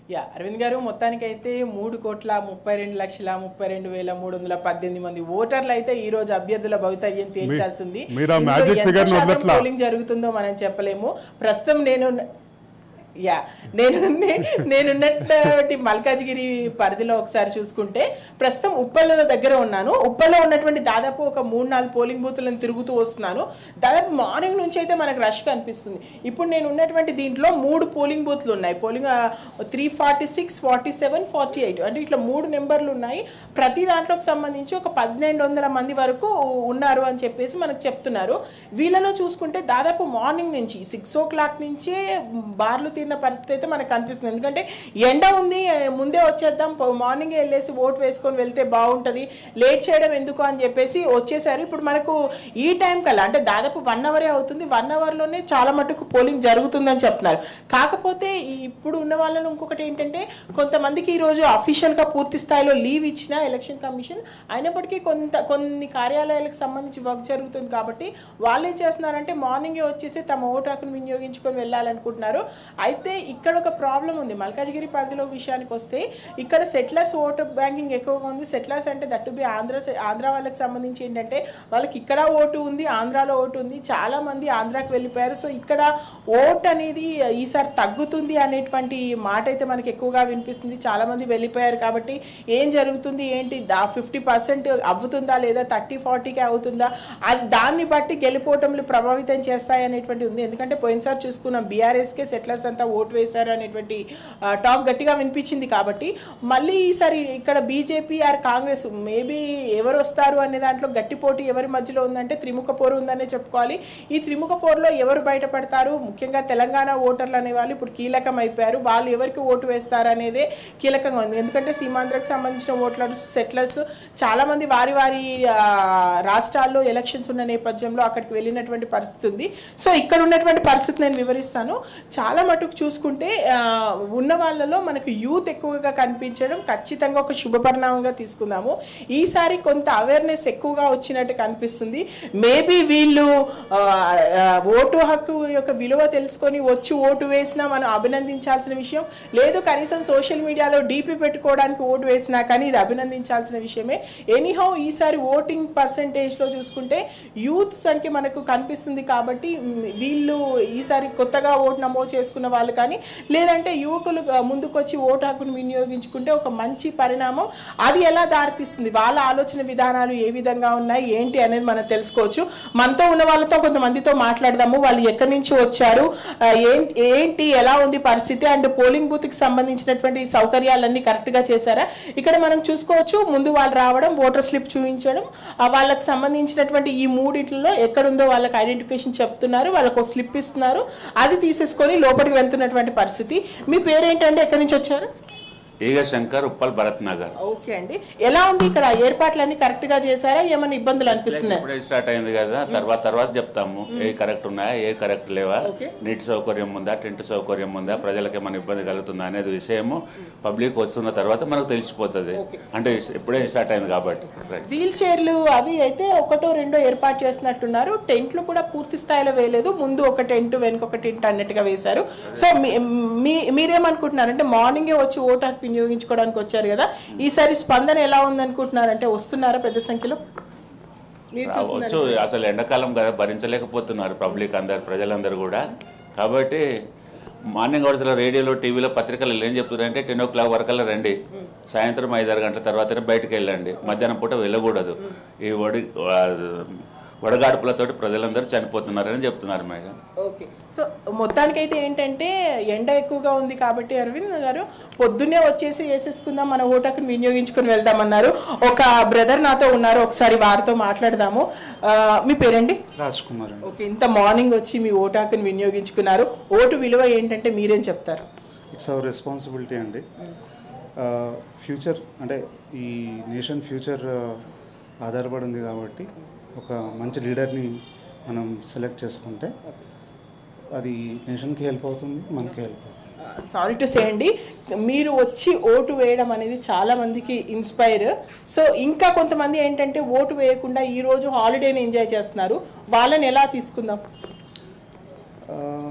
Yeah Arvind గారు మొత్తానికైతే మూడు కోట్ల ముప్పై రెండు లక్షల ముప్పై రెండు వేల మూడు వందల పద్దెనిమిది మంది ఓటర్లు అయితే ఈ రోజు అభ్యర్థుల భవితవ్యం తేల్చాల్సింది మీరు ఆ ఇందులో magic ఎంత figure ని శాతం వదలట్లా. పోలింగ్ జరుగుతుందో మనం చెప్పలేము ప్రస్తుతం నేను యా నేను నేనున్నటువంటి మల్కాజ్గిరి పరిధిలో ఒకసారి చూసుకుంటే ప్రస్తుతం ఉప్పల్ దగ్గర ఉన్నాను ఉప్పల్లో ఉన్నటువంటి దాదాపు ఒక మూడు నాలుగు పోలింగ్ బూత్లను తిరుగుతూ వస్తున్నాను దాదాపు మార్నింగ్ నుంచి అయితే మనకు రష్ కనిపిస్తుంది ఇప్పుడు నేను ఉన్నటువంటి దీంట్లో మూడు పోలింగ్ బూత్లు ఉన్నాయి polling three forty six forty seven forty eight అంటే ఇట్లా మూడు నెంబర్లు ఉన్నాయి ప్రతి దాంట్లోకి సంబంధించి ఒక పన్నెండు వందల మంది వరకు ఉన్నారు అని చెప్పేసి మనకు చెప్తున్నారు వీళ్ళలో చూసుకుంటే దాదాపు మార్నింగ్ నుంచి సిక్స్ ఓ క్లాక్ నుంచే బార్లు తీరిన పరిస్థితి అయితే మనకు కనిపిస్తుంది ఎందుకంటే ఎండ ఉంది ముందే వచ్చేద్దాం మార్నింగ్ వెళ్ళేసి ఓటు వేసుకొని వెళ్తే బాగుంటుంది లేట్ చేయడం ఎందుకు అని చెప్పేసి వచ్చేసారు ఇప్పుడు మనకు ఈ టైం కల్లా అంటే దాదాపు వన్ అవరే అవుతుంది వన్ అవర్లోనే చాలా మటుకు పోలింగ్ జరుగుతుందని చెప్తున్నారు కాకపోతే ఈ ఇప్పుడు ఉన్న వాళ్ళలో ఇంకొకటి ఏంటంటే కొంతమందికి ఈరోజు అఫీషియల్గా పూర్తి స్థాయిలో లీవ్ ఇచ్చిన ఎలక్షన్ కమిషన్ అయినప్పటికీ కొంత కొన్ని కార్యాలయాలకు సంబంధించి వర్క్ జరుగుతుంది కాబట్టి వాళ్ళు ఏం చేస్తున్నారంటే మార్నింగే వచ్చేసి తమ ఓటు హక్కును వినియోగించుకొని వెళ్ళాలనుకుంటున్నారు అయితే ఇక్కడ ఒక ప్రాబ్లం ఉంది మల్కాజ్గిరి పరిధిలో విషయానికి వస్తే ఇక్కడ సెటిలర్స్ ఓటు బ్యాంకింగ్ ఎక్కువగా ఉంది సెటిలర్స్ అంటే దట్టు బి ఆంధ్ర ఆంధ్ర వాళ్ళకి సంబంధించి ఏంటంటే వాళ్ళకి ఇక్కడ ఓటు ఉంది ఆంధ్రాలో ఓటు ఉంది చాలా మంది ఆంధ్రాకి వెళ్ళిపోయారు సో ఇక్కడ ఓట్ అనేది ఈసారి తగ్గుతుంది అనేటువంటి మాట అయితే మనకి ఎక్కువగా వినిపిస్తుంది చాలా మంది వెళ్ళిపోయారు కాబట్టి ఏం జరుగుతుంది ఏంటి దా ఫిఫ్టీ పర్సెంట్ అవుతుందా లేదా థర్టీ ఫార్టీకి అవుతుందా అది దాన్ని బట్టి గెలిపోవటంలు ప్రభావితం చేస్తాయి అనేటువంటి ఉంది ఎందుకంటే పోయినసారి చూసుకున్నాం బీఆర్ఎస్కే సెటిలర్స్ అంతా ఓటు వేశారు అనేటువంటి ఆ, టాక్ గట్టిగా వినిపించింది కాబట్టి మళ్ళీ ఈసారి ఇక్కడ బీజేపీ ఆర్ కాంగ్రెస్ మేబీ ఎవరు వస్తారు అనే దాంట్లో గట్టి పోటీ ఎవరి మధ్యలో ఉందంటే త్రిముఖ పోరు ఉందనే చెప్పుకోవాలి ఈ త్రిముఖ పోరులో ఎవరు బయటపడతారు ముఖ్యంగా తెలంగాణ ఓటర్లు అనే వాళ్ళు ఇప్పుడు కీలకం అయిపోయారు వాళ్ళు ఎవరికి ఓటు వేస్తారు అనేదే కీలకంగా ఉంది ఎందుకంటే సీమాంధ్రకు సంబంధించిన ఓట్లర్స్ సెటిలర్స్ చాలా మంది వారి వారి ఆ, రాష్ట్రాల్లో ఎలక్షన్స్ ఉన్న నేపథ్యంలో అక్కడికి వెళ్ళినటువంటి పరిస్థితి ఉంది సో ఇక్కడ ఉన్నటువంటి పరిస్థితి నేను వివరిస్తాను చాలా మటుకు చూసుకుంటే ఆ, ఉన్న వాళ్ళలో మనకు యూత్ ఎక్కువగా కనిపించడం ఖచ్చితంగా ఒక శుభ పరిణామంగా తీసుకుందాము ఈసారి కొంత అవేర్నెస్ ఎక్కువగా వచ్చినట్టు కనిపిస్తుంది మేబీ వీళ్ళు ఆ, ఆ, ఓటు హక్కు యొక్క విలువ తెలుసుకొని వచ్చి ఓటు వేసినా మనం అభినందించాల్సిన విషయం లేదు కనీసం సోషల్ మీడియాలో డీపీ పెట్టుకోవడానికి ఓటు వేసినా కానీ ఇది అభినందించాల్సిన విషయమే ఎనీహౌ ఈసారి ఓటింగ్ పర్సంటేజ్లో చూసుకుంటే యూత్ సంఖ్య మనకు కనిపిస్తుంది కాబట్టి మ్, వీళ్ళు ఈసారి కొత్తగా ఓటు నమోదు చేసుకున్న వాళ్ళు కానీ లేదంటే యువకులు ఆ, ముందుకొచ్చి ఓటు హక్కును వినియోగించుకుంటే ఒక మంచి పరిణామం అది ఎలా దారితీస్తుంది వాళ్ళ ఆలోచన విధానాలు ఏ విధంగా ఉన్నాయి ఏంటి అనేది మనం తెలుసుకోవచ్చు మనతో ఉన్న వాళ్ళతో కొంతమందితో మాట్లాడదాము వాళ్ళు ఎక్కడి నుంచి వచ్చారు ఆ, ఏం- ఏంటి ఎలా ఉంది పరిస్థితి అండ్ పోలింగ్ బూత్ కి సంబంధించినటువంటి సౌకర్యాలన్నీ కరెక్ట్ గా చేశారా ఇక్కడ మనం చూసుకోవచ్చు ముందు వాళ్ళు రావడం ఓటర్ స్లిప్ చూపించడం ఆ వాళ్ళకి సంబంధించినటువంటి ఈ మూడింటిలో ఎక్కడుందో వాళ్ళకి ఐడెంటిఫికేషన్ చెప్తున్నారు వాళ్ళకు స్లిప్ ఇస్తున్నారు అది తీసేసుకొని లోపలికి వెళ్తున్నటువంటి పరిస్థితి మీ పేరేంటంటే ఎక్కడి నుంచి వచ్చారు ఈగ శంకర్ ఉప్పల్ భరత్ నగర్ ఓకే అండి ఎలా ఉంది ఇక్కడ ఏర్పాట్లన్నీ కరెక్ట్ గా చేశారా ఏమైనా ఇబ్బందులు అనిపిస్తున్నాయి ఇప్పుడే స్టార్ట్ అయింది కదా తర్వాత తర్వాత చెప్తాము ఏ కరెక్ట్ ఉన్నాయా ఏ కరెక్ట్ లేవా Okay. నీటి సౌకర్యం ఉందా టెంట్ సౌకర్యం ఉందా ప్రజలకు ఏమైనా ఇబ్బంది కలుగుతుందా అనేది విషయము పబ్లిక్ వస్తున్న తర్వాత మనకు తెలిసిపోతుంది అంటే ఇప్పుడే స్టార్ట్ అయింది కాబట్టి రైట్ వీల్ చైర్లు అవి అయితే ఒకటో రెండో ఏర్పాటు చేస్తున్నట్టున్నారు టెంట్లు కూడా పూర్తి స్థాయిలో వేయలేదు ముందు ఒక టెంట్ వెనుక ఒక టెంట్ అన్నట్టుగా వేశారు సో మీ మీ- మీరేమనుకుంటున్నారు అంటే మార్నింగే వచ్చి ఓటు హక్కు వినియోగించుకోవడానికి వచ్చారు కదా ఈసారి స్పందన ఎలా ఉందనుకుంటున్నారంటే వస్తున్నారా పెద్ద సంఖ్యలో మీరు చూస్తున్నారు రావచ్చు అసలు ఎండాకాలం కదా భరించలేకపోతున్నారు పబ్లిక్ అందరు ప్రజలందరూ కూడా కాబట్టి మార్నింగ్ అవర్స్లో రేడియోలో టీవీలో పత్రికలు ఏం చెప్తున్నారంటే టెన్ ఓ క్లాక్ వరకల్లా రండి సాయంత్రం ఐదారు గంటల తర్వాతనే బయటకు వెళ్ళండి మధ్యాహ్నం పూట వెళ్ళకూడదు ఈ వడి వడగాడుపులతోటి ప్రజలందరూ చనిపోతున్నారని చెప్తున్నారు మేడం ఓకే సో మొత్తానికైతే ఏంటంటే ఎండ ఎక్కువగా ఉంది కాబట్టి అరవింద్ గారు పొద్దున్నే వచ్చేసి వేసేసుకుందాం మన ఓటకుని వినియోగించుకొని వెళ్దామన్నారు ఒక బ్రదర్ నాతో ఉన్నారు ఒకసారి వారితో మాట్లాడదాము ఆ, మీ పేరండి రాజ్ కుమార్ అండి ఓకే ఇంత మార్నింగ్ వచ్చి మీ ఓటాకుని వినియోగించుకున్నారు ఓటు విలువ ఏంటంటే మీరేం చెప్తారు ఇట్స్ అవర్ రెస్పాన్సిబిలిటీ అండి ఫ్యూచర్ అంటే ఈ నేషన్ ఫ్యూచర్ ఆధారపడి ఉంది కాబట్టి ఒక మంచి లీడర్ని మనం సెలెక్ట్ చేసుకుంటే అది నేషన్కి హెల్ప్ అవుతుంది మనకి హెల్ప్ అవుతుంది సారీ టు సే అండి మీరు వచ్చి ఓటు వేయడం అనేది చాలా మందికి ఇన్స్పైర్ సో ఇంకా కొంతమంది ఏంటంటే ఓటు వేయకుండా ఈ రోజు హాలిడేని ఎంజాయ్ చేస్తున్నారు వాళ్ళని ఎలా తీసుకుందాం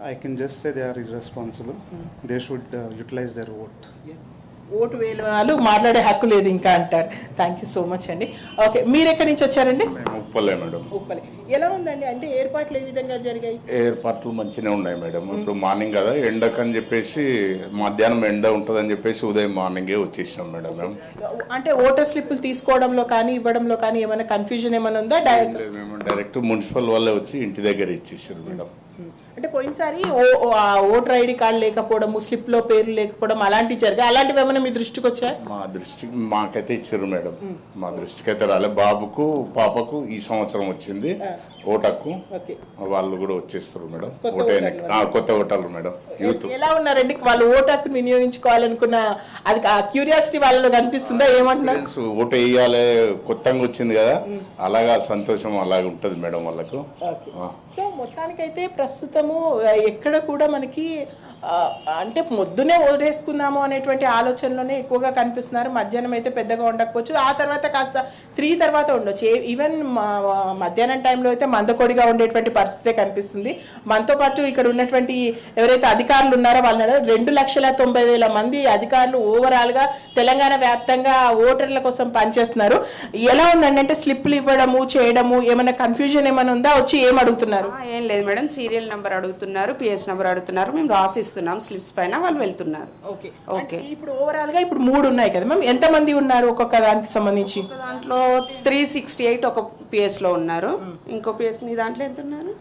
I can just say they are irresponsible. They should uh, utilize their vote. Vote వేలు వాళ్ళు మాట్లాడే హక్కు లేదు ఇంకా అంటారు థ్యాంక్ యూ సో మచ్ అండి ఓకే మీరు ఎక్కడి నుంచి వచ్చారండి మేము ఉప్పలే మేడం ఉప్పలి ఎలా ఉందండి అంటే ఏర్పాట్లు ఏ విధంగా జరిగాయి ఏర్పాట్లు మంచిగానే ఉన్నాయి మేడం ఇప్పుడు మార్నింగ్ కదా ఎండకని చెప్పేసి మధ్యాహ్నం ఎండ ఉంటుందని చెప్పేసి ఉదయం మార్నింగే వచ్చేసాం మేడం మేము అంటే ఓటర్ స్లిప్పులు తీసుకోవడంలో కానీ ఇవ్వడంలో కానీ ఏమైనా కన్ఫ్యూజన్ ఏమైనా ఉందా డైరెక్ట్ లేదు, మేము డైరెక్ట్ మున్సిపల్ వాళ్ళే వచ్చి ఇంటి దగ్గర ఇచ్చేసారు మేడం అంటే పోయినసారి ఓ- ఓ- ఆ ఓటర్ ఐడి కార్డు లేకపోవడం స్లిప్ లో పేరు లేకపోవడం అలాంటివి జరిగాయి అలాంటివి ఏమైనా మీ దృష్టికి వచ్చాయి మా దృష్టికి మాకైతే ఇచ్చారు మేడం మా దృష్టికి అయితే రాలే బాబుకు పాపకు ఈ సంవత్సరం వచ్చింది ఓటకు ఓకే వాళ్ళు కూడా వచ్చేస్తారు మేడం కొత్త ఓటైన ఓటర్లు ఆ, కొత్త ఓటర్లు మేడం యూత్ ఎలా ఉన్నారండి వాళ్ళు ఓటు హక్కును వినియోగించుకోవాలనుకున్న అది ఆ క్యూరియాసిటీ వాళ్ళలో కనిపిస్తుందా ఏమంటున్నారు ఫ్రెండ్స్ ఓటు వేయాలి కొత్తగా వచ్చింది కదా అలాగా సంతోషం అలాగే ఉంటుంది మేడం వాళ్ళకు ఓకే ఆ. సో మొత్తానికైతే ప్రస్తుతము ఆ, ఎక్కడ కూడా మనకి ఆ, అంటే మొద్దునే ఓడేసుకుందాము అనేటువంటి ఆలోచనలోనే ఎక్కువగా కనిపిస్తున్నారు మధ్యాహ్నం అయితే పెద్దగా ఉండకపోవచ్చు ఆ తర్వాత కాస్త త్రీ తర్వాత ఉండొచ్చు ఏ- ఈవెన్ మ- మధ్యాహ్నం టైంలో అయితే మందకొడిగా ఉండేటువంటి పరిస్థితే కనిపిస్తుంది మనతో పాటు ఇక్కడ ఉన్నటువంటి ఎవరైతే అధికారులు ఉన్నారో వాళ్ళ రెండు లక్షల తొంభై వేల మంది అధికారులు ఓవరాల్ గా తెలంగాణ వ్యాప్తంగా ఓటర్ల కోసం పనిచేస్తున్నారు ఎలా ఉందండి అంటే స్లిప్లు ఇవ్వడము చేయడము ఏమైనా కన్ఫ్యూజన్ ఏమైనా ఉందా వచ్చి ఏం అడుగుతున్నారు ఆ, ఏం లేదు మేడం సీరియల్ నెంబర్ అడుగుతున్నారు పిఎస్ నెంబర్ అడుగుతున్నారు మేము రాసిస్తున్నాం స్లిప్స్ పైన వాళ్ళు వెళ్తున్నారు ఓకే ఓకే. ఇప్పుడు ఓవరాల్ గా ఇప్పుడు మూడు ఉన్నాయి కదా మ్యామ్ ఎంత మంది ఉన్నారు ఒక్కొక్క దానికి సంబంధించి ఒక దాంట్లో త్రీ సిక్స్టీ ఎయిట్ ఒక పిఎస్ లో ఉన్నారు ఇంకో పిఎస్ నీ దాంట్లో ఎంత ఉన్నారు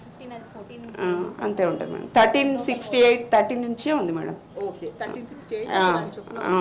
ఆ, అంతే ఉంటుంది madam thirteen sixty eight thirteen నుంచే ఉంది మేడం ఓకే థర్టీన్ సిక్స్టీ ఆ, ఆ.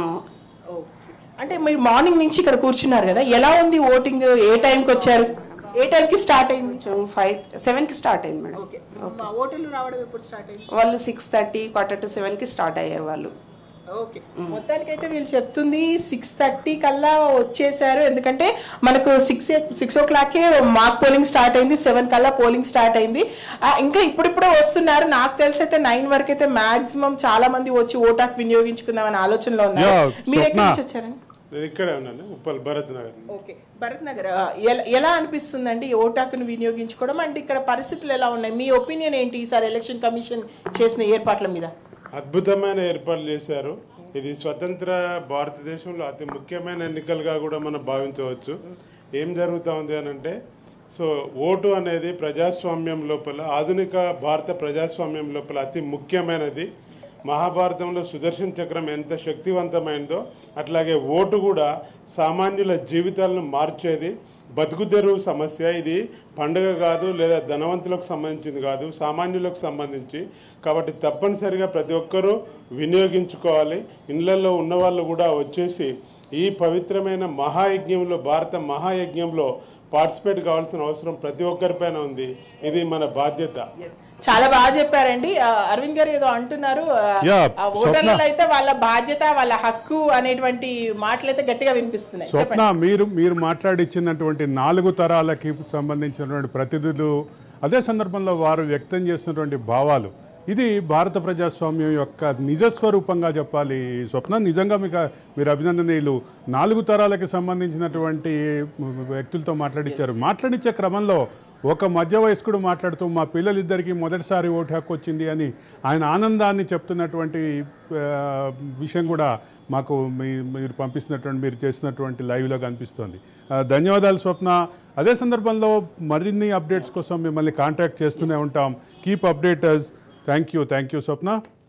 అంటే మీరు మార్నింగ్ నుంచి ఇక్కడ కూర్చున్నారు కదా ఎలా ఉంది ఓటింగ్ ఏ టైంకి వచ్చారు ఏ టైంకి స్టార్ట్ అయింది కొంచెం ఫైవ్ సెవెన్ కి స్టార్ట్ అయింది మేడం ఓకే ఓటర్లు రావడం ఎప్పుడు స్టార్ట్ అయింది వాళ్ళు six thirty quarter to seven కి స్టార్ట్ అయ్యారు వాళ్ళు ఓకే మొత్తానికైతే వీళ్ళు చెప్తుంది సిక్స్ థర్టీ కల్లా వచ్చేసారు ఎందుకంటే మనకు సిక్స్ సిక్స్ ఓ క్లాకే మాక్ పోలింగ్ స్టార్ట్ అయింది సెవెన్ కల్లా పోలింగ్ స్టార్ట్ అయింది ఆ, ఇంకా ఇప్పుడిప్పుడే వస్తున్నారు నాకు తెలిసి అయితే నైన్ వరకు అయితే మాక్సిమం చాలా మంది వచ్చి ఓటాకు వినియోగించుకుందామనే ఆలోచనలో ఉన్నారు యా, మీరు ఎక్కడి స్వప్న. నుంచి వచ్చారండి నేను ఇక్కడే ఉన్నాను ఉప్పల్ భరత్ నగర్ ఓకే భరత్ నగర్ ఆ, ఎలా- ఎలా అనిపిస్తుందండి ఈ ఓటాకును వినియోగించుకోవడం అంటే ఇక్కడ పరిస్థితులు ఎలా ఉన్నాయి మీ ఒపీనియన్ ఏంటి ఈసారి ఎలక్షన్ కమిషన్ చేసిన ఏర్పాట్ల మీద అద్భుతమైన ఏర్పాట్లు చేశారు ఇది స్వతంత్ర భారతదేశంలో అతి ముఖ్యమైన ఎన్నికలుగా కూడా మనం భావించవచ్చు ఏం జరుగుతూ ఉంది అని అంటే సో ఓటు అనేది ప్రజాస్వామ్యం లోపల ఆధునిక భారత ప్రజాస్వామ్యం లోపల అతి ముఖ్యమైనది మహాభారతంలో సుదర్శన్ చక్రం ఎంత శక్తివంతమైందో అట్లాగే ఓటు కూడా సామాన్యుల జీవితాలను మార్చేది బతుకు తెరువు సమస్య ఇది పండుగ కాదు లేదా ధనవంతులకు సంబంధించింది కాదు సామాన్యులకు సంబంధించి కాబట్టి తప్పనిసరిగా ప్రతి ఒక్కరూ వినియోగించుకోవాలి ఇళ్లలో ఉన్నవాళ్ళు కూడా వచ్చేసి ఈ పవిత్రమైన మహాయజ్ఞంలో భారత మహాయజ్ఞంలో పార్టిసిపేట్ కావాల్సిన అవసరం ప్రతి ఒక్కరిపైన ఉంది ఇది మన బాధ్యత చాలా బాగా చెప్పారండి ఆ, అరవింద్ గారు ఏదో అంటున్నారు ఆ, యా, ఆ ఓటర్లలో అయితే వాళ్ళ బాధ్యత వాళ్ళ హక్కు అనేటువంటి మాటలు అయితే గట్టిగా వినిపిస్తున్నాయి స్వప్న మీరు మీరు మాట్లాడిచ్చినటువంటి నాలుగు తరాలకి సంబంధించినటువంటి ప్రతినిధులు అదే సందర్భంలో వారు వ్యక్తం చేసినటువంటి భావాలు ఇది భారత ప్రజాస్వామ్యం యొక్క నిజస్వరూపంగా చెప్పాలి స్వప్న నిజంగా మీకు మీరు అభినందనీయులు నాలుగు తరాలకి సంబంధించినటువంటి వ్యక్తులతో మాట్లాడించారు మాట్లాడించే క్రమంలో ఒక మధ్య వయస్కుడు మాట్లాడుతూ మా పిల్లలిద్దరికీ మొదటిసారి ఓటు హక్కు వచ్చింది అని ఆయన ఆనందాన్ని చెప్తున్నటువంటి ఆ, విషయం కూడా మాకు మీ మీరు పంపిస్తున్నటువంటి మీరు చేసినటువంటి లైవ్లో కనిపిస్తోంది ఆ, ధన్యవాదాలు స్వప్న అదే సందర్భంలో మరిన్ని అప్డేట్స్ కోసం మిమ్మల్ని కాంటాక్ట్ చేస్తూనే ఉంటాం keep updaters thank you thank you Swapna